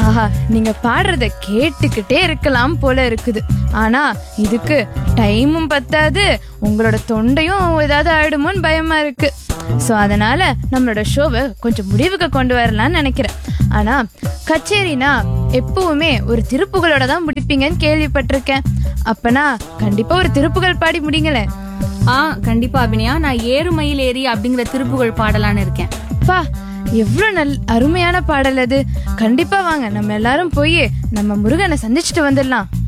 ஆஹா நீங்க பாடுறத கேட்டுக்கிட்டே இருக்கலாம் போல இருக்குது ஆனா இதுக்கு டைமும் பத்தாது உங்களோட தொண்டையும் ஏதாவது ஆயிடுமோன்னு பயமா இருக்கு ஸோ அதனால நம்மளோட ஷோவை கொஞ்சம் முடிவுக்கு கொண்டு வரலாம்னு நினைக்கிறேன் ஆனா கச்சேரினா எப்பவுமே ஒரு திருப்புகளோட தான் முடிப்பீங்கன்னு கேள்விப்பட்டிருக்கேன் அப்பனா கண்டிப்பா ஒரு திருப்புகள் பாடி முடிங்களேன் ஆ கண்டிப்பா அபிநயா நான் ஏறுமயில் ஏறி அப்படிங்கிற திருப்புகழ் பாடலான்னு இருக்கேன் பா எவ்வளோ நல் அருமையான பாடல் அது கண்டிப்பா வாங்க நம்ம எல்லாரும் போய் நம்ம முருகனை சந்திச்சுட்டு வந்துடலாம்